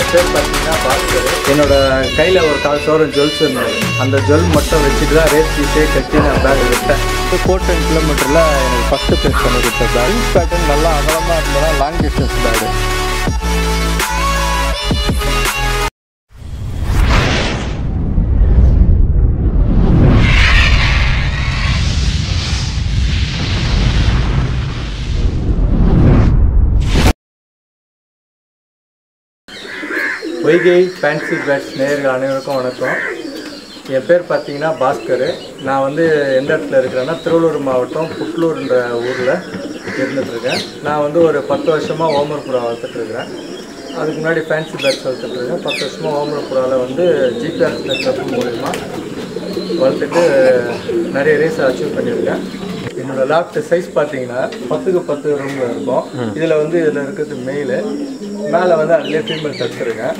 என் பேர் பார்த்தீங்கன்னா பாஸ்கர் என்னோட கையில் ஒரு கால் சோரம் ஜுவல்ஸ் இருந்தது அந்த ஜுவல் மட்டும் வச்சுட்டு தான் ரேஸ் பீஸே கட்டி நான் பேக் விட்டேன் ஃபோர் டென் கிலோமீட்டரில் எனக்கு ஃபஸ்ட்டு ப்ளேஸ் பண்ணி கொடுத்த பேக் விங்ஸ் பேட்டர்ன் நல்லா அகலமாக இருந்ததா long distance bird Vaigai fancy birds நேயர்கள் அனைவருக்கும் வணக்கம் என் பேர் பார்த்தீங்கன்னா பாஸ்கர் நான் வந்து எந்த இடத்துல இருக்கிறேன்னா திருவள்ளூர் மாவட்டம் புட்லூர்ன்ற ஊரில் இருந்துகிட்ருக்கேன் நான் வந்து ஒரு பத்து வருஷமாக ஓமர் புறா வளர்த்துட்ருக்கிறேன் அதுக்கு முன்னாடி ஃபேன்சி பேட்ஸ் வளர்த்துட்ருக்கேன் பத்து வருஷமாக ஓமர் புறாவில் வந்து ஜிபிஆர் கிளப் மூலிமா வளர்த்துட்டு நிறைய ரேஸ் அச்சீவ் பண்ணியிருக்கேன் என்னோட லாஃப்ட் சைஸ் பார்த்தீங்கன்னா பத்துக்கு பத்து ரூம் இருக்கும் இதில் வந்து இதில் இருக்கிறது மெயிலு மேலே வந்து அதுலேயே ஃபீமேல் தடுத்துருக்கேன்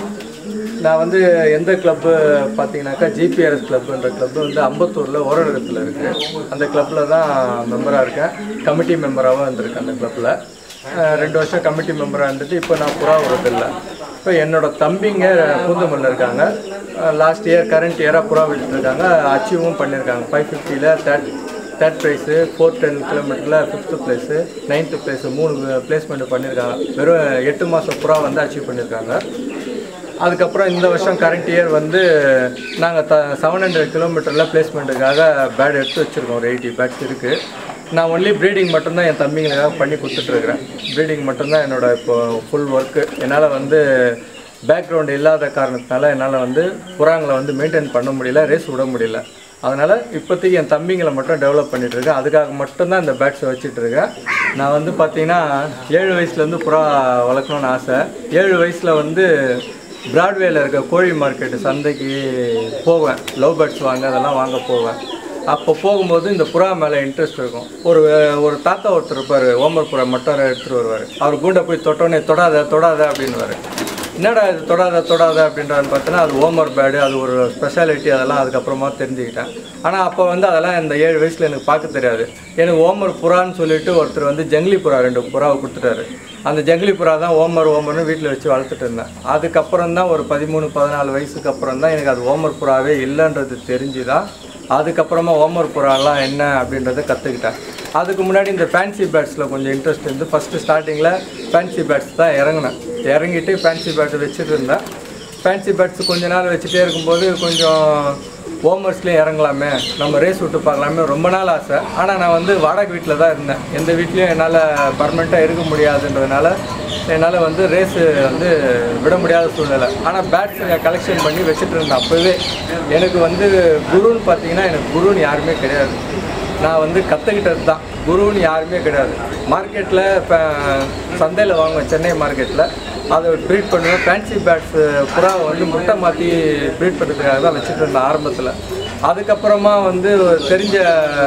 நான் வந்து எந்த கிளப்பு பார்த்தீங்கன்னாக்கா ஜிபிஆர்எஸ் கிளப்புன்ற கிளப்பு வந்து அம்பத்தூரில் ஓரடத்தில் இருக்குது அந்த கிளப்பில் தான் மெம்பராக இருக்கேன் கமிட்டி மெம்பராகவும் இருந்திருக்கேன் அந்த கிளப்பில் ரெண்டு வருஷம் கமிட்டி மெம்பராக இருந்துட்டு இப்போ நான் புறா விடுறதில்ல இப்போ என்னோட தம்பிங்க பூந்தமல்லில் இருக்காங்க லாஸ்ட் இயர் கரண்ட் இயராக புறா விட்டுட்டு இருக்காங்க அச்சீவும் பண்ணியிருக்காங்க ஃபைவ் ஃபிஃப்டியில் third third prize four ten கிலோமீட்டரில் ஃபிஃப்த்து ப்ளேஸு நைன்த்து ப்ளேஸு மூணு பிளேஸ்மெண்ட் பண்ணியிருக்காங்க வெறும் எட்டு மாதம் புறா வந்து அச்சீவ் பண்ணியிருக்காங்க அதுக்கப்புறம் இந்த வருஷம் கரண்ட் இயர் வந்து நாங்கள் த செவன் ஹண்ட்ரட் கிலோமீட்டரில் பிளேஸ்மெண்ட்டுக்காக பேட் எடுத்து வச்சுருக்கோம் ஒரு எயிட்டி பேட்ஸ் இருக்குது நான் ஒன்லி ப்ரீடிங் மட்டும்தான் என் தம்பிங்களுக்காக பண்ணி கொடுத்துட்ருக்குறேன் ப்ரீடிங் மட்டும்தான் என்னோட இப்போ ஃபுல் ஒர்க்கு என்னால் வந்து பேக்ரவுண்ட் இல்லாத காரணத்தினால என்னால் வந்து புறாங்களை வந்து மெயின்டைன் பண்ண முடியல ரேஸ் விட முடியல அதனால் இப்போதைக்கு என் தம்பிங்களை மட்டும் டெவலப் பண்ணிட்டு இருக்கேன் அதுக்காக மட்டும்தான் இந்த பேட்ஸை வச்சுட்டு இருக்கேன் நான் வந்து பார்த்தீங்கன்னா ஏழு வயசுலேருந்து புறா வளர்க்கணும்னு ஆசை ஏழு வயசில் வந்து பிராட்வேல இருக்க கோழி மார்க்கெட்டு சந்தைக்கு போவேன் லவ் பேர்ட்ஸ் வாங்க அதெல்லாம் வாங்க போவேன் அப்போ போகும்போது இந்த புறா மேலே இன்ட்ரெஸ்ட் இருக்கும் ஒரு ஒரு தாத்தா ஒருத்தர் இருப்பார் ஓமர் புறா மட்டும் எடுத்துகிட்டு வருவார் அவர் கூண்ட போய் தொட்டோன்னே தொடாத தொடாத அப்படின்னுவார் என்னடா இது தொடாத தொடாத அப்படின்றான்னு பார்த்தோன்னா அது ஓமர் பேடு அது ஒரு ஸ்பெஷாலிட்டி அதெல்லாம் அதுக்கப்புறமா தெரிஞ்சுக்கிட்டேன் ஆனால் அப்போ வந்து அதெல்லாம் இந்த ஏழு வயசில் எனக்கு பார்க்க தெரியாது எனக்கு ஓமர் புறான்னு சொல்லிட்டு ஒருத்தர் வந்து ஜங்கிலி புறா ரெண்டு புறாவை கொடுத்துட்டாரு அந்த ஜங்கிலி புறா தான் ஓமர் ஓமர்னு வீட்டில் வச்சு வளர்த்துட்டு இருந்தேன் அதுக்கப்புறம் தான் ஒரு பதிமூணு பதினாலு வயசுக்கு அப்புறம் தான் எனக்கு அது ஓமர் புறாவே இல்லைன்றது தெரிஞ்சு தான் அதுக்கப்புறமா ஓமர் புறாலாம் என்ன அப்படின்றத கற்றுக்கிட்டேன் அதுக்கு முன்னாடி இந்த ஃபேன்சி பேட்ஸில் கொஞ்சம் இன்ட்ரெஸ்ட் இருந்து ஃபஸ்ட்டு ஸ்டார்டிங்கில் ஃபேன்சி பேட்ஸ் தான் இறங்கினேன் இறங்கிட்டு ஃபேன்சி பேட் வச்சுட்டு இருந்தேன் ஃபேன்சி பேட்ஸ் கொஞ்ச நாள் வச்சுட்டே இருக்கும்போது கொஞ்சம் ஓமர்ஸ்லேயும் இறங்கலாமே நம்ம ரேஸ் விட்டு பார்க்கலாமே ரொம்ப நாள் ஆசை ஆனால் நான் வந்து வாடகை வீட்டில் தான் இருந்தேன் எந்த வீட்லேயும் என்னால் பர்மனெண்ட்டாக இருக்க முடியாதுன்றதுனால என்னால் வந்து ரேஸு வந்து விட முடியாத சூழ்நிலை ஆனால் பேட்ஸ் கலெக்ஷன் பண்ணி வச்சுட்டு இருந்தேன் அப்போவே எனக்கு வந்து குருன்னு பார்த்தீங்கன்னா எனக்கு குருன்னு யாருமே கிடையாது நான் வந்து கற்றுக்கிட்டது தான் குருன்னு யாருமே கிடையாது மார்க்கெட்டில் இப்போ சந்தையில் வாங்குவேன் சென்னை மார்க்கெட்டில் அதை ப்ரீட் பண்ணுவேன் ஃபேன்சி பேட்ஸு புறாவை வந்து முட்டை மாற்றி ப்ரீட் பண்ணுறதுக்காக தான் வச்சுட்டு இருந்தேன் ஆரம்பத்தில் அதுக்கப்புறமா வந்து தெரிஞ்ச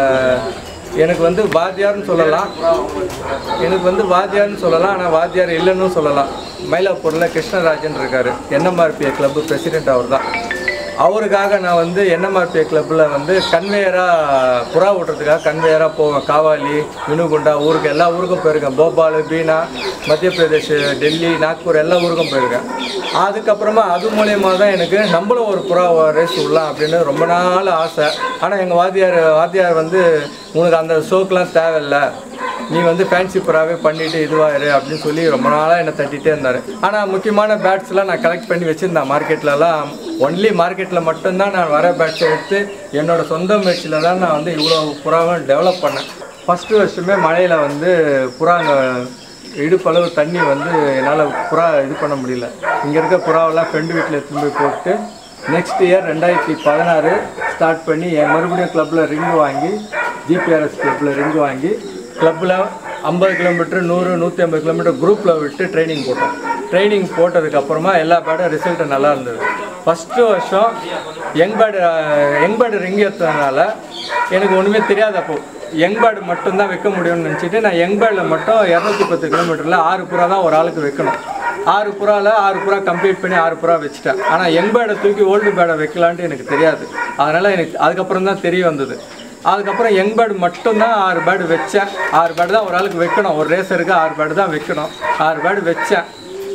எனக்கு வந்து வாத்தியார்னு சொல்லலாம் எனக்கு வந்து வாத்தியார்னு சொல்லலாம் ஆனால் வாத்தியார் இல்லைன்னு சொல்லலாம் மயிலாப்பூரில் கிருஷ்ணராஜன் இருக்கார் என்எம்ஆர்பிஏ கிளப்பு பிரசிடென்ட் அவர் தான் அவருக்காக நான் வந்து என்எம்ஆர்பி கிளப்பில் வந்து கன்வேயராக புறா விட்றதுக்காக கன்வேயராக போவேன் காவாலி வினுகுண்டா ஊருக்கு எல்லா ஊருக்கும் போயிருக்கேன் போபால் பீனா மத்திய பிரதேஷ் டெல்லி நாக்பூர் எல்லா ஊருக்கும் போயிருக்கேன் அதுக்கப்புறமா அது மூலயமா தான் எனக்கு நம்மளும் ஒரு புறா ரேஸ் விடலாம் அப்படின்னு ரொம்ப நாள் ஆசை ஆனால் எங்கள் வாத்தியார் வாத்தியார் வந்து உனக்கு அந்த ஷோக்கெலாம் தேவையில்லை நீ வந்து ஃபேன்சி புறாவே பண்ணிட்டு இதுவாயிரு அப்படின்னு சொல்லி ரொம்ப நாளாக என்னை தட்டிகிட்டே இருந்தார் ஆனால் முக்கியமான பேட்ஸ்லாம் நான் கலெக்ட் பண்ணி வச்சுருந்தேன் மார்க்கெட்லலாம் ஒன்லி மார்க்கெட்டில் மட்டும்தான் நான் வர பேட்ஸை எடுத்து என்னோட சொந்த முயற்சியில் தான் நான் வந்து இவ்வளோ புறாவும் டெவலப் பண்ணேன் ஃபஸ்ட்டு வருஷமே மழையில் வந்து புறாங்க இடுப்பளவு தண்ணி வந்து என்னால் புறா இது பண்ண முடியல இங்கே இருக்க புறாவெல்லாம் ஃப்ரெண்டு வீட்டில் எடுத்துன்னு போய் போட்டு நெக்ஸ்ட் இயர் ரெண்டாயிரத்தி பதினாறு ஸ்டார்ட் பண்ணி என் மறுபடியும் கிளப்பில் ரிங்கு வாங்கி ஜிபிஆர்எஸ் கிளப்பில் ரிங்கு வாங்கி கிளப்பில் ஐம்பது கிலோமீட்டர் நூறு நூற்றி ஐம்பது கிலோமீட்டர் குரூப்பில் விட்டு ட்ரைனிங் போட்டோம் ட்ரைனிங் போட்டதுக்கப்புறமா எல்லா பேடும் ரிசல்ட்டு நல்லா இருந்தது ஃபஸ்ட்டு வருஷம் young bird young bird ring ஏற்றதுனால எனக்கு ஒன்றுமே தெரியாது அப்போ யங் பேர்டு மட்டும்தான் வைக்க முடியும்னு நினச்சிட்டு நான் யங் பேர்டில் மட்டும் இரநூத்தி பத்து கிலோமீட்டரில் ஆறு புறா தான் ஒரு ஆளுக்கு வைக்கணும் ஆறு புறாவில் ஆறு புறா கம்ப்ளீட் பண்ணி ஆறு புறா வச்சுட்டேன் ஆனால் யங் பேர்டை தூக்கி ஓல்டு பேர்டை வைக்கலான்ட்டு எனக்கு தெரியாது அதனால் எனக்கு அதுக்கப்புறம் தான் தெரிய வந்தது அதுக்கப்புறம் யங் பேர்டு மட்டும்தான் ஆறு பேர்டு வச்சேன் ஆறு பேர்டு தான் ஒரு ஆளுக்கு வைக்கணும் ஒரு ரேசருக்கு ஆறு பேர்டு தான் வைக்கணும் ஆறு பேர்டு வச்சேன்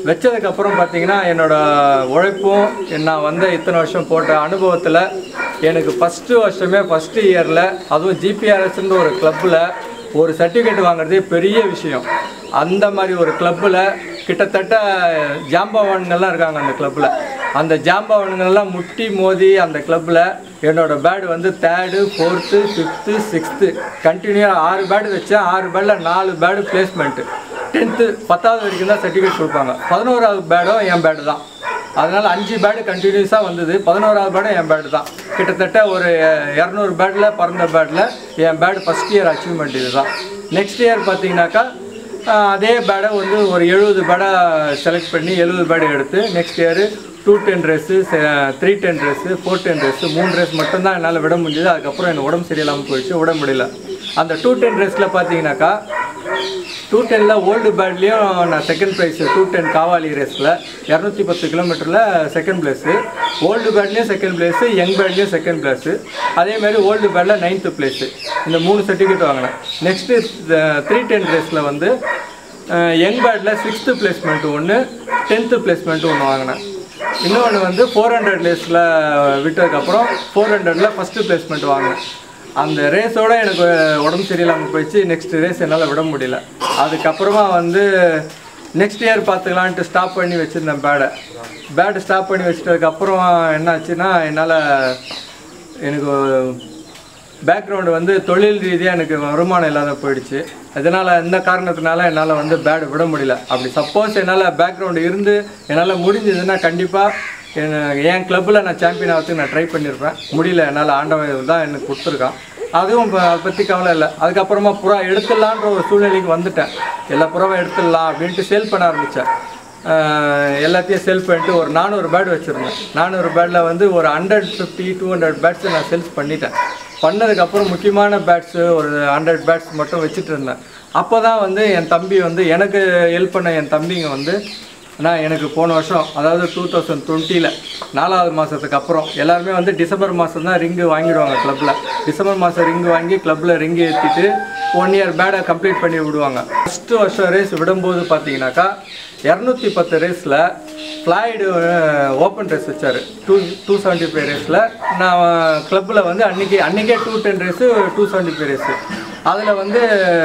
வச்சதுக்கப்புறம் பார்த்தீங்கன்னா என்னோட உழைப்பும் நான் வந்த இத்தனை வருஷம் போட்ட அனுபவத்தில் எனக்கு ஃபஸ்ட்டு வருஷமே ஃபஸ்ட்டு இயரில் அதுவும் ஜிபிஆர்எஸ்ன்ற ஒரு கிளப்பில் ஒரு சர்டிஃபிகேட் வாங்குறதே பெரிய விஷயம் அந்த மாதிரி ஒரு கிளப்பில் கிட்டத்தட்ட ஜாம்பவான்கள்லாம் இருக்காங்க அந்த கிளப்பில் அந்த ஜாம்பவான்கள்லாம் முட்டி மோதி அந்த கிளப்பில் என்னோட பேட் வந்து தேர்டு ஃபோர்த்து ஃபிஃப்த்து சிக்ஸ்த்து கண்டினியூவாக ஆறு பேடு வச்சேன் ஆறு பேடில் நாலு பேடு பிளேஸ்மெண்ட்டு டென்த்து பத்தாவது வரைக்கும் தான் சர்டிஃபிகேட் கொடுப்பாங்க பதினோராவது பேடும் என் பேடு தான் அதனால் அஞ்சு பேடு கண்டினியூஸாக வந்தது பதினோராவது பேடும் என் பேடு தான் கிட்டத்தட்ட ஒரு இரநூறு பேடில் பிறந்த பேடில் என் பேடு ஃபஸ்ட் இயர் அச்சீவ்மெண்ட் இது தான் நெக்ஸ்ட் இயர் பார்த்தீங்கன்னாக்கா ஆஹ், அதே பேடை வந்து ஒரு எழுபது பேடை செலக்ட் பண்ணி எழுபது பேடை எடுத்து next year two ten race three ten race four ten race மூணு ரேஸ் மட்டும்தான் என்னால் விட முடிஞ்சது அதுக்கப்புறம் எனக்கு உடம்பு சரியில்லாமல் போயிடுச்சு விட முடியல அந்த டூ டென் ரேஸில் பார்த்தீங்கன்னாக்கா டூ டெனில் ஓல்டு பேட்லேயும் நான் செகண்ட் ப்ரைஸ் டூ டென் காவாலி ரேஸில் இரநூத்தி பத்து கிலோமீட்டரில் செகண்ட் பிளேஸு ஓல்டு பேட்லேயும் செகண்ட் பிளேஸு யங் பேட்லேயும் செகண்ட் பிளேஸு அதே மாதிரி ஓல்டு பேட்டில் நைன்த்து பிளேஸு இந்த மூணு சர்டிஃபிகேட் வாங்கினேன் நெக்ஸ்ட்டு த்ரீ டென் ரேஸில் வந்து யங் பேட்டில் சிக்ஸ்த்து பிளேஸ்மெண்ட் ஒன்று டென்த்து பிளேஸ்மெண்ட் ஒன்று வாங்கினேன் இன்னொன்று வந்து ஃபோர் ஹண்ட்ரட் ரேஸில் விட்டதுக்கப்புறம் ஃபோர் ஹண்ட்ரடில் ஃபஸ்ட்டு பிளேஸ்மெண்ட் வாங்கினேன் அந்த ரேஸோட எனக்கு உடம்பு சரியில்லாமல் போயிடுச்சு நெக்ஸ்ட் ரேஸ் என்னால் விட முடியல அதுக்கப்புறமா வந்து நெக்ஸ்ட் இயர் பார்த்துக்கலான்ட்டு ஸ்டாப் பண்ணி வச்சுருந்தேன் பேடை பேடு ஸ்டாப் பண்ணி வச்சிட்டதுக்கப்புறம் என்னாச்சுன்னா என்னால் எனக்கு பேக்ரவுண்டு வந்து தொழில் ரீதியாக எனக்கு வருமானம் இல்லாத போயிடுச்சு அதனால் இந்த காரணத்தினால என்னால் வந்து பேடு விட முடியல அப்படி சப்போஸ் என்னால் பேக்ரவுண்டு இருந்து என்னால் முடிஞ்சதுன்னா கண்டிப்பாக என்ன என் கிளப்பில் நான் சாம்பியன் ஆகிறதுக்கு நான் ட்ரை பண்ணியிருப்பேன் முடியல என்னால் ஆண்டவன் தான் எனக்கு கொடுத்துருக்கான் அதுவும் இப்போ அதை பற்றி கவலை இல்லை அதுக்கப்புறமா புறா எடுத்துடலான்ற ஒரு சூழ்நிலைக்கு வந்துட்டேன் எல்லா புறாவும் எடுத்துடலாம் அப்படின்ட்டு சேல் பண்ண ஆரம்பித்தேன் ஆஹ் எல்லாத்தையும் செல் பண்ணிட்டு ஒரு நானூறு பேட் வச்சுருந்தேன் நானூறு பேட்டில் வந்து ஒரு hundred fifty two hundred birds நான் சேல்ஸ் பண்ணிட்டேன் பண்ணதுக்கப்புறம் முக்கியமான பேட்ஸு ஒரு ஹண்ட்ரட் பேட்ஸ் மட்டும் வச்சுட்டு இருந்தேன் அப்போ தான் வந்து என் தம்பி வந்து எனக்கு ஹெல்ப் பண்ண என் தம்பிங்க வந்து நான் எனக்கு போன வருஷம் அதாவது டூ தௌசண்ட் டுவெண்ட்டியில் நாலாவது மாதத்துக்கு அப்புறம் எல்லாருமே வந்து டிசம்பர் மாதம் தான் ரிங்கு வாங்கிடுவாங்க கிளப்பில் டிசம்பர் மாதம் ரிங்கு வாங்கி கிளப்பில் ரிங்கு ஏற்றிட்டு ஒன் இயர் பேடை கம்ப்ளீட் பண்ணி விடுவாங்க ஃபஸ்ட்டு வருஷம் ரேஸ் விடும்போது பார்த்தீங்கன்னாக்கா இரநூத்தி பத்து ரேஸில் ஃப்ளாய்டு ஓப்பன் ரேஸ் வச்சார் டூ டூ செவன்ட்டி ஃபைவ் ரேஸில் நான் கிளப்பில் வந்து அன்றைக்கி அன்றைக்கே two ten race two seventy five race அதில் வந்து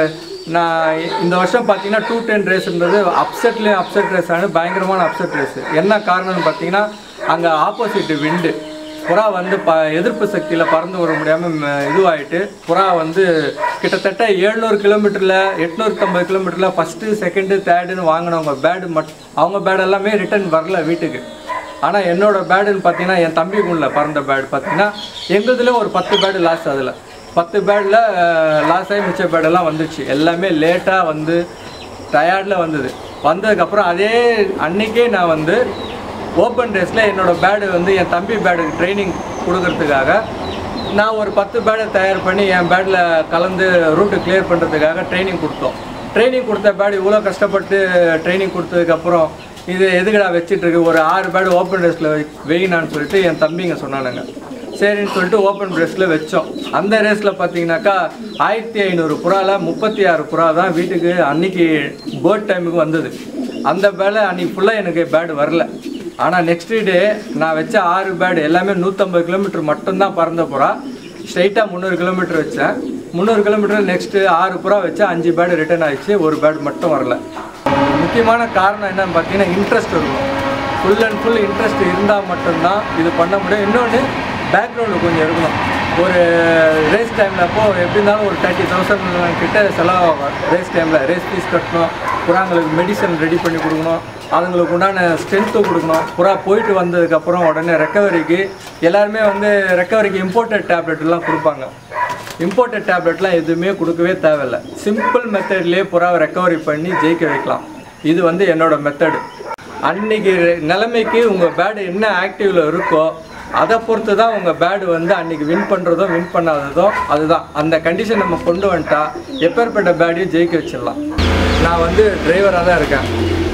நான் இந்த வருஷம் பார்த்தீங்கன்னா டூ டென் ரேஸ்ன்றது அப்செட்லேயும் அப்செட் ரேஸ் ஆனது பயங்கரமான அப்செட் ரேஸ் என்ன காரணம்னு பார்த்தீங்கன்னா அங்கே ஆப்போசிட் விண்டு புறா வந்து ப எதிர்ப்பு சக்தியில் பறந்து வர முடியாமல் இதுவாகிட்டு புறா வந்து கிட்டத்தட்ட எழுநூறு கிலோமீட்டரில் எட்நூற்றம்பது கிலோமீட்டரில் ஃபஸ்ட்டு செகண்டு தேர்டுன்னு வாங்கினவங்க பேடு மட் அவங்க பேட் எல்லாமே ரிட்டர்ன் வரல வீட்டுக்கு ஆனால் என்னோட பேடுன்னு பார்த்தீங்கன்னா என் தம்பி குண்டில் பறந்த பேடு பார்த்தீங்கன்னா எங்களுதுலேயும் ஒரு பத்து பேடு லாஸ் அதில் பத்து பேடில் லாஸ் ஆகி மிச்ச பேடெல்லாம் வந்துச்சு எல்லாமே லேட்டாக வந்து டயர்டில் வந்தது வந்ததுக்கப்புறம் அதே அன்னைக்கே நான் வந்து ஓப்பன் ரேஸில் என்னோட பேடு வந்து என் தம்பி பேடுக்கு ட்ரைனிங் கொடுக்கறதுக்காக நான் ஒரு பத்து பேடை தயார் பண்ணி என் பேடில் கலந்து ரூட்டு கிளியர் பண்ணுறதுக்காக ட்ரைனிங் கொடுத்தோம் ட்ரைனிங் கொடுத்த பேடு இவ்வளோ கஷ்டப்பட்டு ட்ரைனிங் கொடுத்ததுக்கப்புறம் இது எதுக்குடா வச்சிட்டு இருக்கு ஒரு ஆறு பேடு ஓப்பன் ரேஸில் வெயினான்னு சொல்லிட்டு என் தம்பிங்க சொன்னானுங்க சரின்னு சொல்லிட்டு ஓப்பன் ரேஸில் வச்சோம் அந்த ரேஸில் பார்த்தீங்கன்னாக்கா ஆயிரத்தி ஐநூறு புறாவில் முப்பத்தி ஆறு புறா தான் வீட்டுக்கு அன்னைக்கு பேர்ட் டைமுக்கு வந்தது அந்த வேலை அன்னைக்கு ஃபுல்லாக எனக்கு பேடு வரல ஆனால் நெக்ஸ்ட் டே நான் வச்ச ஆறு பேடு எல்லாமே நூற்றம்பது கிலோமீட்டர் மட்டும்தான் பறந்த புறா ஸ்ட்ரைட்டாக முந்நூறு கிலோமீட்டர் வச்சேன் முந்நூறு கிலோமீட்டர் நெக்ஸ்ட்டு ஆறு புறா வச்சு அஞ்சு பேடு ரிட்டர்ன் ஆயிடுச்சு ஒரு பேடு மட்டும் வரல முக்கியமான காரணம் என்னன்னு பார்த்தீங்கன்னா இன்ட்ரெஸ்ட் இருக்கும் ஃபுல் அண்ட் ஃபுல் இன்ட்ரெஸ்ட் இருந்தால் மட்டும்தான் இது பண்ண முடியும் இன்னொன்று பேக்ரவுண்டு கொஞ்சம் இருக்கணும் ஒரு ரேஸ் டைமில் அப்போ எப்படி இருந்தாலும் ஒரு தேர்ட்டி தௌசண்ட் கிட்ட செலவாகும் ரேஸ் டைமில் ரேஸ் ஃபீஸ் கட்டணும் புறாங்களுக்கு மெடிசன் ரெடி பண்ணி கொடுக்கணும் அதுங்களுக்கு உண்டான ஸ்ட்ரென்த்து கொடுக்கணும் புறா போயிட்டு வந்ததுக்கப்புறம் உடனே ரெக்கவரிக்கு எல்லாருமே வந்து ரெக்கவரிக்கு இம்போர்ட்டட் டேப்லெட்லாம் கொடுப்பாங்க இம்போர்ட்டட் டேப்லெட்லாம் எதுவுமே கொடுக்கவே தேவையில்ல சிம்பிள் மெத்தட்லேயே புறாவை ரெக்கவரி பண்ணி ஜெயிக்க வைக்கலாம் இது வந்து என்னோட மெத்தடு அன்னைக்கு நிலைமைக்கு உங்கள் பேடு என்ன ஆக்டிவில் இருக்கோ அதை பொறுத்து தான் உங்கள் பேடு வந்து அன்னைக்கு வின் பண்ணுறதோ வின் பண்ணாததோ அதுதான் அந்த கண்டிஷன் நம்ம கொண்டு வந்துட்டா எப்பேற்பட்ட பேடையும் ஜெயிக்க வச்சிடலாம் நான் வந்து டிரைவராக தான் இருக்கேன்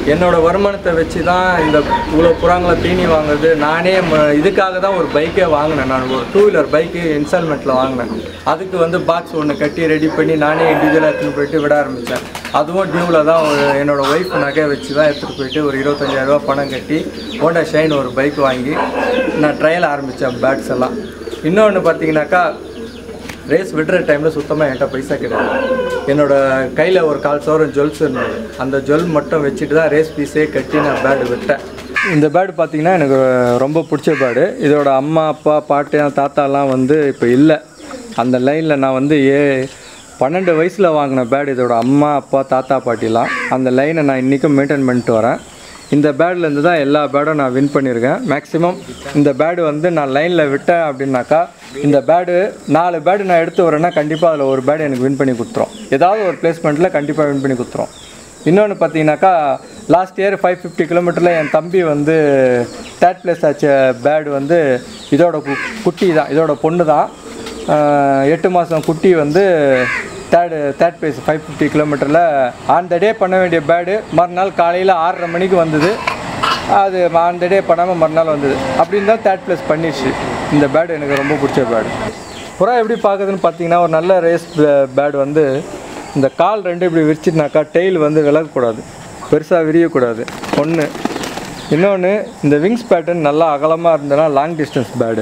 என்னோட வருமானத்தை வச்சு தான் இந்த இவ்வளோ புறாங்களை தீனி வாங்குறது நானே ம- இதுக்காக தான் ஒரு பைக்கே வாங்கினேன் நான் ஒரு டூ வீலர் பைக்கு இன்ஸ்டால்மெண்ட்டில் வாங்கினேன் அதுக்கு வந்து பாக்ஸ் ஒன்று கட்டி ரெடி பண்ணி நானே இண்டிவிஜுவலாக எடுத்துகிட்டு போயிட்டு விட ஆரம்பித்தேன் அதுவும் டியூவில் தான் ஒரு என்னோட ஒய்ஃப் நகை வச்சு தான் எடுத்துகிட்டு போயிட்டு ஒரு இருபத்தஞ்சாயிரரூபா பணம் கட்டி ஹோண்டா ஷைன் ஒரு பைக் வாங்கி நான் ட்ரையல் ஆரம்பித்தேன் பேட்ஸ் எல்லாம் இன்னொன்று பார்த்தீங்கன்னாக்கா ரேஸ் விடுற டைமில் சுத்தமாக என்கிட்ட பைசா கிடையாது என்னோட கையில் ஒரு கால் சவரம் ஜுவல்ஸ் இருந்தது அந்த ஜுவல் மட்டும் வச்சுட்டு தான் ரேஸ் பீஸே கட்டி நான் பேடு விட்டேன் இந்த பேடு பார்த்தீங்கன்னா எனக்கு ரொம்ப பிடிச்ச பேடு இதோட அம்மா அப்பா பாட்டு தாத்தாலாம் வந்து இப்போ இல்லை அந்த லைனில் நான் வந்து ஏ பன்னெண்டு வயசில் வாங்கின பேடு இதோட அம்மா அப்பா தாத்தா பாட்டிலாம் அந்த லைனை நான் இன்றைக்கும் மெயின்டைன் பண்ணிட்டு வரேன் இந்த பேட்லேருந்து தான் எல்லா பேடும் நான் வின் பண்ணியிருக்கேன் மேக்ஸிமம் இந்த பேடு வந்து நான் லைனில் விட்டேன் அப்படின்னாக்கா இந்த பேடு நாலு பேடு நான் எடுத்து வரேன்னா கண்டிப்பாக அதில் ஒரு பேடு எனக்கு வின் பண்ணி கொடுத்துரும் ஏதாவது ஒரு பிளேஸ்மெண்ட்டில் கண்டிப்பாக வின் பண்ணி கொடுத்துரும் இன்னொன்று பார்த்தீங்கன்னாக்கா லாஸ்ட் இயர் ஃபைவ் ஃபிஃப்டி கிலோமீட்டரில் என் தம்பி வந்து தேர்ட் பிளேஸ் ஆச்ச பேடு வந்து இதோட கு- குட்டி தான் இதோட பொண்ணு தான் ஆஹ் எட்டு மாதம் குட்டி வந்து third third place five fifty கிலோமீட்டரில் ஆன் த டே பண்ண வேண்டிய பேடு மறுநாள் காலையில் ஆறரை மணிக்கு வந்தது அது ஆன் த டே பண்ணாமல் மறுநாள் வந்தது அப்படின்னு தான் தேர்ட் பிளேஸ் பண்ணிடுச்சு இந்த பேடு எனக்கு ரொம்ப பிடிச்ச பேடு புறா எப்படி பார்க்குதுன்னு பார்த்தீங்கன்னா ஒரு நல்ல ரேஸ் பேடு வந்து இந்த கால் ரெண்டு இப்படி விரிச்சிட்டுனாக்கா டெய்ல் வந்து விலகக்கூடாது பெருசாக விரியக்கூடாது ஒன்று இன்னொன்று இந்த விங்ஸ் பேட்டர்ன் நல்லா அகலமாக இருந்ததுன்னா long distance bird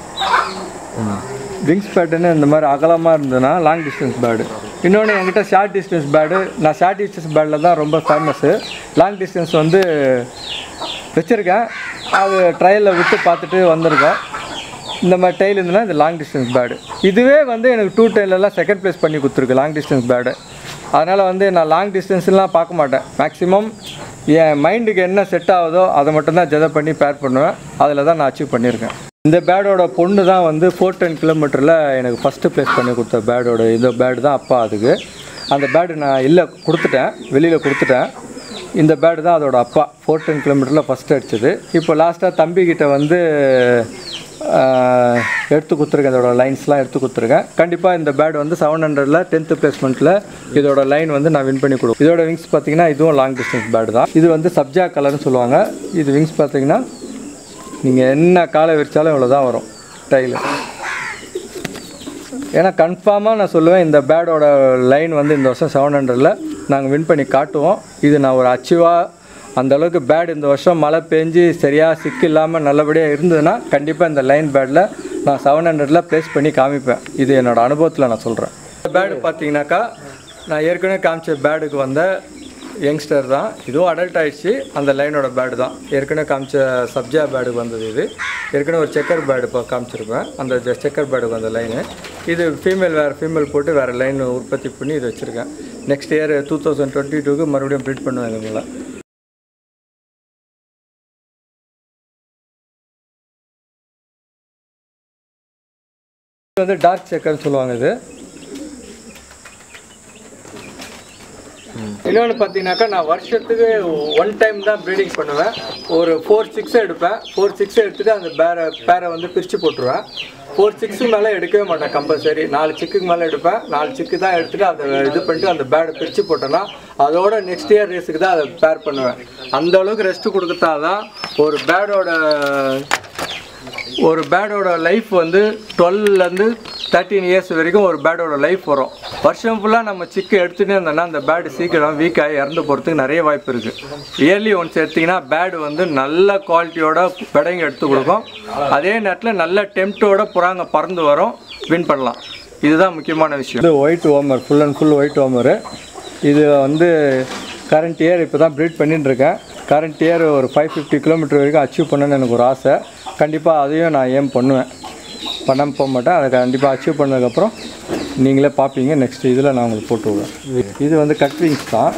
wings pattern இந்த மாதிரி அகலமாக இருந்ததுன்னா லாங் டிஸ்டன்ஸ் பேடு இன்னொன்று என்கிட்ட ஷார்ட் டிஸ்டன்ஸ் பேடு நான் ஷார்ட் டிஸ்டன்ஸ் பேடில் தான் ரொம்ப ஃபேமஸ்ஸு லாங் டிஸ்டன்ஸ் வந்து வச்சுருக்கேன் அது ட்ரையலில் விட்டு பார்த்துட்டு வந்திருக்கோம் இந்த மாதிரி டைல் இருந்ததுன்னா இது லாங் டிஸ்டன்ஸ் பேடு இதுவே வந்து எனக்கு டூ டைலெல்லாம் செகண்ட் ப்ளேஸ் பண்ணி கொடுத்துருக்கு லாங் டிஸ்டன்ஸ் பேடு அதனால் வந்து நான் லாங் டிஸ்டன்ஸ்லாம் பார்க்க மாட்டேன் மேக்ஸிமம் என் மைண்டுக்கு என்ன செட் ஆகுதோ அதை மட்டும்தான் ஜெதை பண்ணி பேர் பண்ணுவேன் அதில் தான் நான் அச்சீவ் பண்ணியிருக்கேன் இந்த பேடோட பொண்ணு தான் வந்து ஃபோர் டென் கிலோமீட்டரில் எனக்கு ஃபஸ்ட்டு ப்ளேஸ் பண்ணி கொடுத்த பேடோட இந்த பேடு தான் அப்பா அதுக்கு அந்த பேடு நான் இல்லை கொடுத்துட்டேன் வெளியில் கொடுத்துட்டேன் இந்த பேடு தான் அதோட அப்பா ஃபோர் டென் கிலோமீட்டரில் ஃபஸ்ட்டு அடிச்சது இப்போ லாஸ்ட்டாக தம்பிக்கிட்ட வந்து ஆஹ், எடுத்து கொடுத்துருக்கேன் இதோட லைன்ஸ்லாம் எடுத்து கொடுத்துருக்கேன் கண்டிப்பாக இந்த பேட் வந்து செவன் ஹண்ட்ரடில் டென்த்து பிளேஸ்மெண்ட்டில் இதோட லைன் வந்து நான் வின் பண்ணி கொடுப்பேன் இதோட விங்ஸ் பார்த்தீங்கன்னா இதுவும் லாங் டிஸ்டன்ஸ் பேட் தான் இது வந்து சப்ஜா கலர்னு சொல்லுவாங்க இது விங்ஸ் பார்த்தீங்கன்னா நீங்கள் என்ன காலை விரிச்சாலும் இவ்வளோ தான் வரும் டைலு ஏன்னா கன்ஃபார்மாக நான் சொல்லுவேன் இந்த பேடோட லைன் வந்து இந்த வருஷம் செவன் ஹண்ட்ரடில் நாங்கள் வின் பண்ணி காட்டுவோம் இது நான் ஒரு அச்சீவாக அந்த அளவுக்கு பேட் இந்த வருஷம் மழை பெஞ்சு சரியாக சிக்கு இல்லாமல் நல்லபடியாக இருந்ததுன்னா கண்டிப்பாக இந்த லைன் பேடில் நான் செவன் ஹண்ட்ரடில் ப்ளேஸ் பண்ணி காமிப்பேன் இது என்னோட அனுபவத்தில் நான் சொல்கிறேன் பேடு பார்த்தீங்கன்னாக்கா நான் ஏற்கனவே காமிச்ச பேடுக்கு வந்த யங்ஸ்டர் தான் இதுவும் அடல்ட் ஆயிடுச்சு அந்த லைனோட பேடு தான் ஏற்கனவே காமிச்ச சப்ஜா பேடுக்கு வந்தது இது ஏற்கனவே ஒரு செக்கர் பேடு இப்போ காமிச்சிருப்பேன் அந்த செக்கர் பேடுக்கு வந்த லைனு இது ஃபீமேல் வேறு ஃபீமேல் போட்டு வேறு லைன் உற்பத்தி பண்ணி இது வச்சுருக்கேன் next year two thousand twenty டூக்கு மறுபடியும் ப்ரீட் பண்ணுவேன் இதுங்களை இது வந்து டார்க் செக்கர்னு சொல்லுவாங்க இது இன்னொன்று பார்த்தீங்கன்னாக்கா நான் வருஷத்துக்கு ஒன் டைம் தான் ப்ரீடிங் பண்ணுவேன் ஒரு ஃபோர் சிக்ஸ் எடுப்பேன் ஃபோர் சிக்ஸ் எடுத்துட்டு அந்த பேரை பேரை வந்து பிரித்து போட்டுருவேன் ஃபோர் சிக்ஸுக்கு மேலே எடுக்கவே மாட்டேன் கம்பல்சரி நாலு சிக்குக்கு மேலே எடுப்பேன் நாலு சிக்கு தான் எடுத்துட்டு அதை இது பண்ணிட்டு அந்த பேடை பிரித்து போட்டேன்னா அதோட நெக்ஸ்ட் இயர் ரேஸுக்கு தான் அதை பேர் பண்ணுவேன் அந்த அளவுக்கு ரெஸ்ட் கொடுத்தா தான் ஒரு பேடோட ஒரு பேடோட லைஃப் வந்து டுவெல்லேருந்து தேர்ட்டீன் இயர்ஸ் வரைக்கும் ஒரு பேடோட லைஃப் வரும் வருஷம் ஃபுல்லாக நம்ம சிக்கு எடுத்துகிட்டே இருந்தோம்னா அந்த பேடு சீக்கிரம் வீக் ஆகி இறந்து போகிறதுக்கு நிறைய வாய்ப்பு இருக்குது இயர்லி ஒன்ஸ் எடுத்திங்கன்னா பேடு வந்து நல்ல குவாலிட்டியோட பெடைங்க எடுத்து கொடுக்கும் அதே நேரத்தில் நல்ல டெம்ட்டோட புறாங்க பறந்து வரும் வின் பண்ணலாம் இதுதான் முக்கியமான விஷயம் இது white homer full and full white homer இது வந்து கரண்ட் இயர் இப்போ தான் ப்ரீட் பண்ணிட்டு இருக்கேன் கரண்ட் இயர் ஒரு ஃபைவ் ஃபிஃப்டி கிலோமீட்டர் வரைக்கும் அச்சீவ் பண்ணணும்னு எனக்கு ஒரு ஆசை கண்டிப்பாக அதையும் நான் ஏம் பண்ணுவேன் பண்ணாமல் போக மாட்டேன் அதை கண்டிப்பாக அச்சீவ் பண்ணதுக்கப்புறம் நீங்களே பார்ப்பீங்க நெக்ஸ்ட் இதில் நான் உங்களுக்கு போட்டு விடுவேன் இது வந்து கட் விங்ஸ் தான்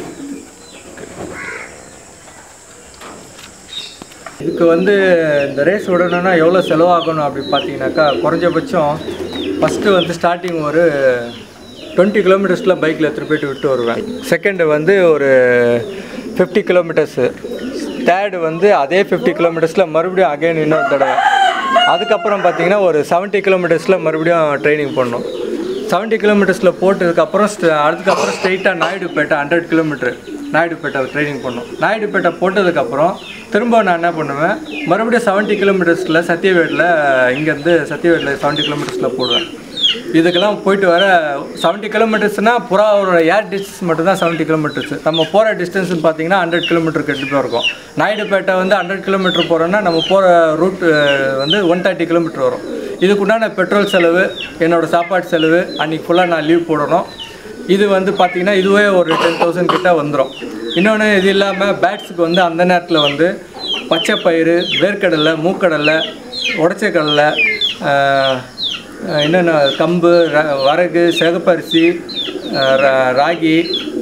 இதுக்கு வந்து இந்த ரேஸ் விடணும்னா எவ்வளோ செலவாகணும் அப்படி பார்த்தீங்கன்னாக்கா குறைஞ்சபட்சம் ஃபஸ்ட்டு வந்து ஸ்டார்டிங் ஒரு டுவெண்ட்டி கிலோமீட்டர்ஸில் பைக்கில் எடுத்துகிட்டு போயிட்டு விட்டு வருவேன் செகண்டு வந்து ஒரு ஃபிஃப்டி கிலோமீட்டர்ஸு தேர்டு வந்து அதே ஃபிஃப்டி கிலோமீட்டர்ஸில் மறுபடியும் அகைன் இன்னொரு தடவை அதுக்கப்புறம் பார்த்தீங்கன்னா ஒரு செவன்ட்டி கிலோமீட்டர்ஸில் மறுபடியும் ட்ரைனிங் பண்ணணும் செவன்ட்டி கிலோமீட்டர்ஸில் போட்டதுக்கப்புறம் ஸ்ட- அதுக்கப்புறம் ஸ்ட்ரெயிட்டாக Naidupettai hundred kilometre Naidupettai training பண்ணோம் நாயுடுபேட்டை போட்டதுக்கப்புறம் திரும்ப நான் என்ன பண்ணுவேன் மறுபடியும் செவன்ட்டி கிலோமீட்டர்ஸில் சத்தியவேடில் இங்கேருந்து சத்தியவேடில் செவன்ட்டி கிலோமீட்டர்ஸில் போடுவேன் இதுக்கெல்லாம் போயிட்டு வர செவன்ட்டி கிலோமீட்டர்ஸ்னால் புறாவோட ஏர் டிஸ்டன்ஸ் மட்டும்தான் செவன்ட்டி கிலோமீட்டர்ஸ் நம்ம போகிற டிஸ்டன்ஸ்னு பார்த்தீங்கன்னா ஹண்ட்ரட் கிலோமீட்டர் கண்டிப்பாக இருக்கும் நாயுடுபேட்டை வந்து ஹண்ட்ரட் கிலோமீட்டர் போகிறோன்னா நம்ம போகிற ரூட் வந்து ஒன் தேர்ட்டி கிலோமீட்டர் வரும் இதுக்குண்டான பெட்ரோல் செலவு என்னோடய சாப்பாடு செலவு அன்றைக்கி ஃபுல்லாக நான் லீவ் போடணும் இது வந்து பார்த்திங்கன்னா இதுவே ஒரு டென் தௌசண்ட் கிட்ட வந்துடும் இன்னொன்று இது இல்லாமல் பேட்ஸுக்கு வந்து அந்த நேரத்தில் வந்து பச்சை பயிறு வேர்க்கடலை மூக்கடலை உடச்ச கடலை ஆஹ், என்னென்ன கம்பு ர- வரகு சிகப்பரிசி ஆஹ், ரா- ராகி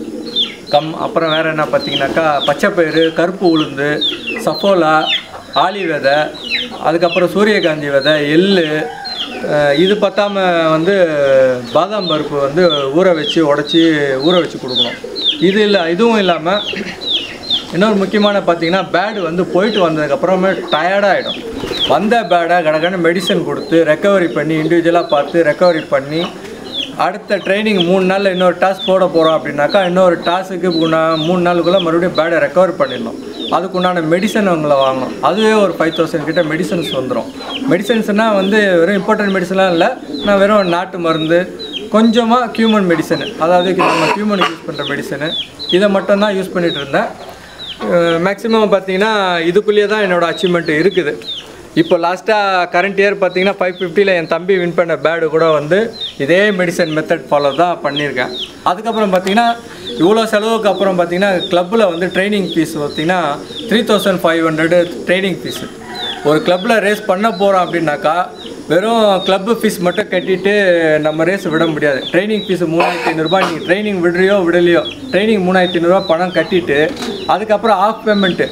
கம் அப்புறம் வேறு என்ன பார்த்தீங்கன்னாக்கா பச்சைப்பயிறு கருப்பு உளுந்து சஃபோலா ஆளி விதை அதுக்கப்புறம் சூரியகாந்தி விதை எள்ளு அஹ் இது பத்தாம வந்து பாதாம் பருப்பு வந்து ஊற வச்சு உடச்சி ஊற வச்சு கொடுக்கணும் இது இல்லை இதுவும் இல்லாமல் இன்னொரு முக்கியமான பார்த்தீங்கன்னா பேடு வந்து போயிட்டு வந்ததுக்கப்புறமே டயர்டாகிடும் வந்த பேடை கடகடன்னு மெடிசன் கொடுத்து ரெக்கவரி பண்ணி இண்டிவிஜுவலாக பார்த்து ரெக்கவரி பண்ணி அடுத்த ட்ரைனிங் மூணு நாளில் இன்னொரு டாஸ் போட போகிறோம் அப்படின்னாக்கா இன்னொரு டாஸுக்கு மூணு நாளுக்குள்ளே மறுபடியும் பேடை ரெக்கவர் பண்ணிடணும் அதுக்குண்டான மெடிசன் அவங்கள வாங்கணும் அதுவே ஒரு ஃபைவ் தௌசண்ட் கிட்ட மெடிசன்ஸ் வந்துடும் மெடிசன்ஸ்னால் வந்து வெறும் இம்பார்ட்டன்ட் மெடிசன்லாம் இல்லை நான் வெறும் நாட்டு மருந்து கொஞ்சமாக ஹியூமன் மெடிசனு அதாவது நம்ம ஹியூமனுக்கு யூஸ் பண்ணுற மெடிசனு இதை மட்டும்தான் யூஸ் பண்ணிகிட்டு இருந்தேன் மேக்ஸிமம் பார்த்தீங்கன்னா இதுக்குள்ளேயே தான் என்னோடய அச்சீவ்மெண்ட் இருக்குது இப்போ லாஸ்ட்டாக கரண்ட் இயர் பார்த்தீங்கன்னா ஃபைவ் ஃபிஃப்டியில் என் தம்பி வின் பண்ண பேடு கூட வந்து இதே மெடிசன் மெத்தட் ஃபாலோ தான் பண்ணியிருக்கேன் அதுக்கப்புறம் பார்த்தீங்கன்னா இவ்வளோ செலவுக்கு அப்புறம் பார்த்தீங்கன்னா கிளப்பில் வந்து ட்ரைனிங் ஃபீஸ் பார்த்தீங்கன்னா three thousand five hundred training fees ஒரு கிளப்பில் ரேஸ் பண்ண போகிறோம் அப்படின்னாக்கா வெறும் கிளப்பு ஃபீஸ் மட்டும் கட்டிட்டு நம்ம ரேஸ் விட முடியாது ட்ரைனிங் ஃபீஸ் மூணாயிரத்தி ஐநூறுரூபா நீங்கள் ட்ரைனிங் விடுறியோ விடலையோ ட்ரைனிங் மூணாயிரத்தி ஐநூறுரூவா பணம் கட்டிட்டு அதுக்கப்புறம் ஆஃப் பேமெண்ட்டு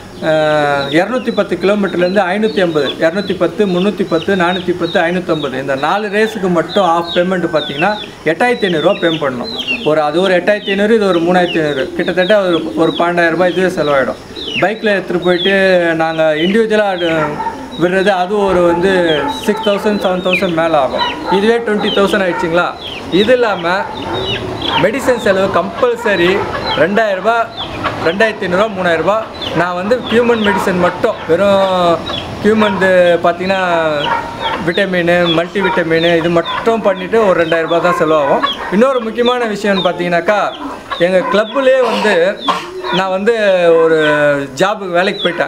இரநூத்தி பத்து கிலோமீட்டர்லேருந்து ஐநூற்றி ஐம்பது இரநூத்தி பத்து முந்நூற்றி பத்து நானூற்றி பத்து ஐநூற்றம்பது இந்த நாலு ரேஸுக்கு மட்டும் ஆஃப் பேமெண்ட் பார்த்தீங்கன்னா எட்டாயிரத்தி ஐநூறுரூவா பே பண்ணணும் ஒரு அது ஒரு எட்டாயிரத்தி ஐநூறு இது ஒரு மூணாயிரத்தி ஐநூறு கிட்டத்தட்ட ஒரு ஒரு பன்னெண்டாயிரம் ரூபாய் இதுவே செலவாயிடும் பைக்கில் எடுத்துகிட்டு போயிட்டு நாங்கள் இண்டிவிஜுவலாக விடுறது அது ஒரு வந்து சிக்ஸ் தௌசண்ட் செவன் தௌசண்ட் மேலே ஆகும் இதுவே டுவெண்ட்டி தௌசண்ட் ஆயிடுச்சுங்களா இது இல்லாமல் மெடிசன் செலவு கம்பல்சரி ரெண்டாயிரரூபா ரெண்டாயிரத்தி ஐநூறுரூவா மூணாயிரரூபா நான் வந்து ஹியூமன் மெடிசன் மட்டும் வெறும் ஹியூமன்து பார்த்தீங்கன்னா விட்டமின் மல்டி விட்டமின் இது மட்டும் பண்ணிவிட்டு ஒரு ரெண்டாயிரரூபா தான் செலவாகும் இன்னொரு முக்கியமான விஷயம்னு பார்த்தீங்கன்னாக்கா எங்கள் கிளப்புலேயே வந்து நான் வந்து ஒரு ஜாபுக்கு வேலைக்கு போயிட்டேன்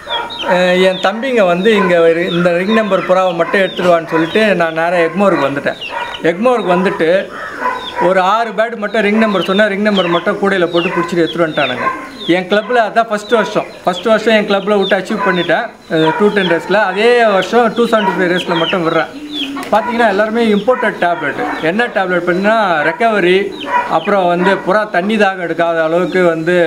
அஹ் என் தம்பிங்க வந்து இங்கே இந்த ரிங் நம்பர் புறாவை மட்டும் எடுத்துடுவான்னு சொல்லிட்டு நான் நேராக எக்மோருக்கு வந்துட்டேன் எக்மோருக்கு வந்துட்டு ஒரு ஆறு பேட் மட்டும் ரிங் நம்பர் சொன்னால் ரிங் நம்பர் மட்டும் கூடையில் போட்டு பிடிச்சிட்டு எடுத்துட்டு வந்துட்டானுங்க என் கிளப்பில் அதான் ஃபஸ்ட்டு வருஷம் ஃபஸ்ட்டு வருஷம் என் கிளப்பில் விட்டு அச்சீவ் பண்ணிட்டேன் டூ டென் ரேஸில் அதே வருஷம் டூ செவன்ட்டி ஃபைவ் ரேஸில் மட்டும் விடுறேன் பார்த்தீங்கன்னா எல்லாருமே இம்போர்ட்டட் டேப்லெட் என்ன டேப்லெட் பண்ணினா ரெக்கவரி அப்புறம் வந்து புறா தண்ணி தாகம் எடுக்காத அளவுக்கு வந்து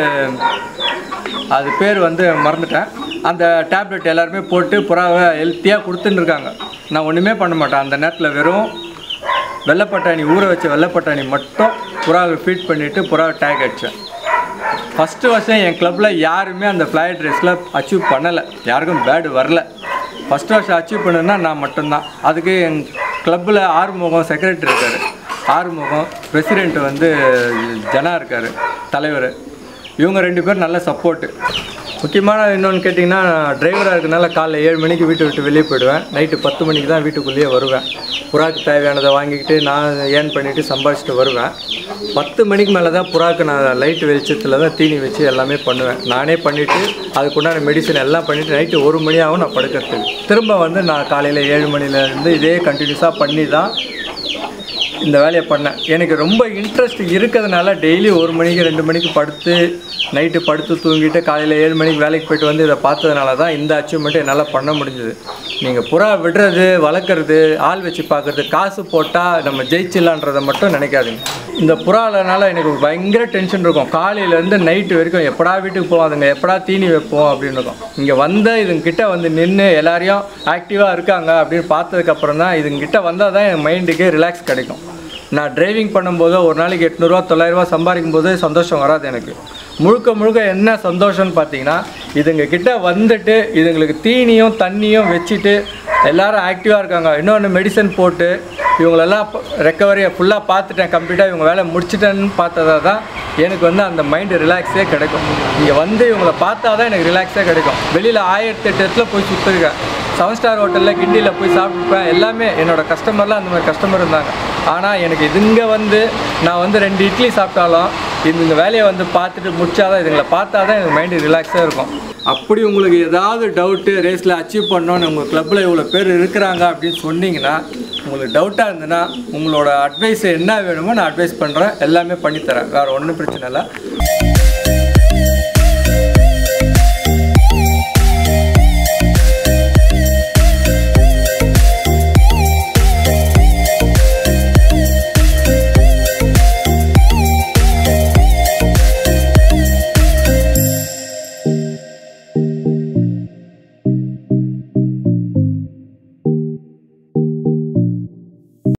அது பேர் வந்து மறந்துட்டேன் அந்த டேப்லெட் எல்லாருமே போட்டு புறாவை ஹெல்த்தியாக கொடுத்துன்னு இருக்காங்க நான் ஒன்றுமே பண்ண மாட்டேன் அந்த நேரத்தில் வெறும் வெள்ளைப்பட்டாணி ஊற வச்ச வெள்ளைப்பட்டாணி மட்டும் புறாவை ஃபீட் பண்ணிவிட்டு புறாவை டேக் அடித்தேன் ஃபஸ்ட்டு வருஷம் என் கிளப்பில் யாருமே அந்த ஃப்ளைட் ரேஸில் அச்சீவ் பண்ணலை யாருக்கும் பேடு வரல ஃபஸ்ட்டு வருஷம் அச்சீவ் பண்ணுன்னா நான் மட்டும்தான் அதுக்கு என் கிளப்பில் ஆறுமுகம் செக்ரட்டரி இருக்கார் ஆறுமுகம் பிரசிடெண்ட் வந்து ஜனா இருக்கார் தலைவர் இவங்க ரெண்டு பேரும் நல்ல சப்போர்ட்டு முக்கியமான இன்னொன்று கேட்டிங்கன்னா டிரைவராக இருக்கனால காலைல ஏழு மணிக்கு வீட்டை விட்டு வெளியே போயிடுவேன் நைட்டு பத்து மணிக்கு தான் வீட்டுக்குள்ளேயே வருவேன் புறாக்கு தேவையானதை வாங்கிக்கிட்டு நான் ஏர்ன் பண்ணிவிட்டு சம்பாதிச்சுட்டு வருவேன் பத்து மணிக்கு மேலே தான் புறாக்கு நான் லைட் வெளிச்சத்தில் தான் தீனி வச்சு எல்லாமே பண்ணுவேன் நானே பண்ணிவிட்டு அதுக்குண்டான மெடிசன் எல்லாம் பண்ணிவிட்டு நைட்டு ஒரு மணி ஆகும் நான் படுக்கிறதுக்கு திரும்ப வந்து நான் காலையில் ஏழு மணிலேருந்து இதே கண்டினியூஸாக பண்ணி தான் இந்த வேலையை பண்ணேன் எனக்கு ரொம்ப இன்ட்ரெஸ்ட் இருக்கிறதுனால டெய்லி ஒரு மணிக்கு ரெண்டு மணிக்கு படுத்து நைட்டு படுத்து தூங்கிட்டு காலையில் ஏழு மணிக்கு வேலைக்கு போயிட்டு வந்து இதை பார்த்ததுனால தான் இந்த அச்சீவ்மெண்ட் என்னால் பண்ண முடிஞ்சது நீங்கள் புறா விடுறது வளர்க்குறது ஆள் வச்சு பார்க்குறது காசு போட்டால் நம்ம ஜெயிச்சிடலான்றதை மட்டும் நினைக்காதீங்க இந்த புறாலனால எனக்கு பயங்கர டென்ஷன் இருக்கும் காலையிலேருந்து நைட்டு வரைக்கும் எப்படா வீட்டுக்கு போவோம் அதுங்க எப்படா தீனி வைப்போம் அப்படின்னு இருக்கும் இங்கே வந்த இதுங்கிட்ட வந்து நின்று எல்லாரையும் ஆக்டிவாக இருக்காங்க அப்படின்னு பார்த்ததுக்கப்புறம் தான் இதுங்கிட்ட வந்தால் தான் என் மைண்டுக்கு ரிலாக்ஸ் கிடைக்கும் நான் டிரைவிங் பண்ணும்போது ஒரு நாளைக்கு எட்நூறுவா தொள்ளாயிரரூவா சம்பாதிக்கும் போது சந்தோஷம் வராது எனக்கு முழுக்க முழுக்க என்ன சந்தோஷம்னு பார்த்தீங்கன்னா இதுங்க கிட்ட வந்துட்டு இதுங்களுக்கு தீனியும் தண்ணியும் வச்சுட்டு எல்லாரும் ஆக்டிவாக இருக்காங்க இன்னொன்று மெடிசன் போட்டு இவங்களெல்லாம் ரெக்கவரியை ஃபுல்லாக பார்த்துட்டேன் கம்ப்ளீட்டாக இவங்க வேலை முடிச்சிட்டேன்னு பார்த்ததா தான் எனக்கு வந்து அந்த மைண்டு ரிலாக்ஸே கிடைக்கும் இங்கே வந்து இவங்களை பார்த்தா தான் எனக்கு ரிலாக்ஸே கிடைக்கும் வெளியில் ஆயிரத்தி எட்டு இடத்துல போய் சுற்றிருக்கேன் செவன் ஸ்டார் ஹோட்டலில் கிண்டியில் போய் சாப்பிட்டுப்பேன் எல்லாமே என்னோட கஸ்டமர்லாம் அந்த மாதிரி கஸ்டமர் இருந்தாங்க ஆனால் எனக்கு இதுங்க வந்து நான் வந்து ரெண்டு இட்லி சாப்பிட்டாலும் இந்த வேலையை வந்து பார்த்துட்டு முடிச்சாதான் இதுங்களை பார்த்தா தான் எனக்கு மைண்டு ரிலாக்ஸாக இருக்கும் அப்படி உங்களுக்கு ஏதாவது டவுட்டு ரேஸில் அச்சீவ் பண்ணோன்னு உங்கள் கிளப்பில் இவ்வளோ பேர் இருக்கிறாங்க அப்படின்னு சொன்னீங்கன்னா உங்களுக்கு டவுட்டாக இருந்ததுன்னா உங்களோட அட்வைஸ் என்ன வேணுமோ நான் அட்வைஸ் பண்ணுறேன் எல்லாமே பண்ணித்தரேன் வேறு ஒன்றும் பிரச்சனை இல்லை